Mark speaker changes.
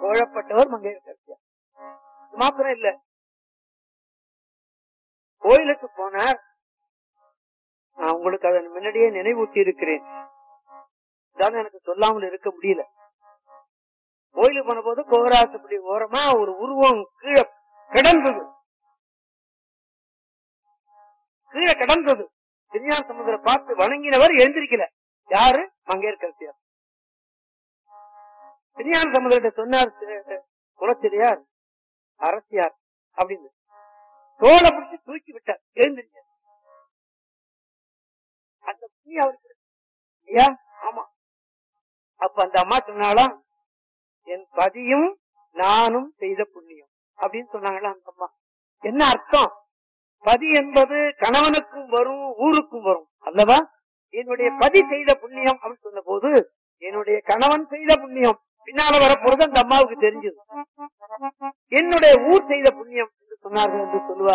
Speaker 1: கோழப்பட்டவர் மங்கையர்கரசியார் இது மாத்திரம் இல்ல கோயிலுக்கு போனார் நான் உங்களுக்கு அதை முன்னாடியே நினைவூட்டி இருக்கிறேன் இதாங்க எனக்கு சொல்லாமல் இருக்க முடியல கோயிலுக்கு போன போது கோராசப்படி ஓரமா ஒரு உருவம் கீழே கிடந்தது கீழே கிடந்தது திருஞான சமுதிர பார்த்து வணங்கினவர் எழுந்திருக்கல யாரு மங்கையர்கரசியார் திருஞான சமுதிரத்தை சொன்னார் தி- குலச்சிரியார் அரசியார் அப்படின்னு தோலை பிடிச்சு தூக்கி விட்டார் எழுந்திருக்க அந்த புண்ணியம் அவருக்கு இருக்கு. ஐயா ஆமா அப்ப அந்த அம்மா சொன்னாலாம் என் பதியும் நானும் செய்த புண்ணியம் அப்படின்னு சொன்னாங்களா அந்த அம்மா என்ன அர்த்தம் பதி என்பது கணவனுக்கும் வரும் ஊருக்கும் வரும் அல்லவா என்னுடைய பதி செய்த புண்ணியம் அப்படின்னு சொன்ன போது என்னுடைய கணவன் செய்த புண்ணியம் பின்னால வரப்போறது அந்த அம்மாவுக்கு தெரிஞ்சது என்னுடைய ஊர் செய்த புண்ணியம் என்று சொன்னார்கள் என்று சொல்லுவார்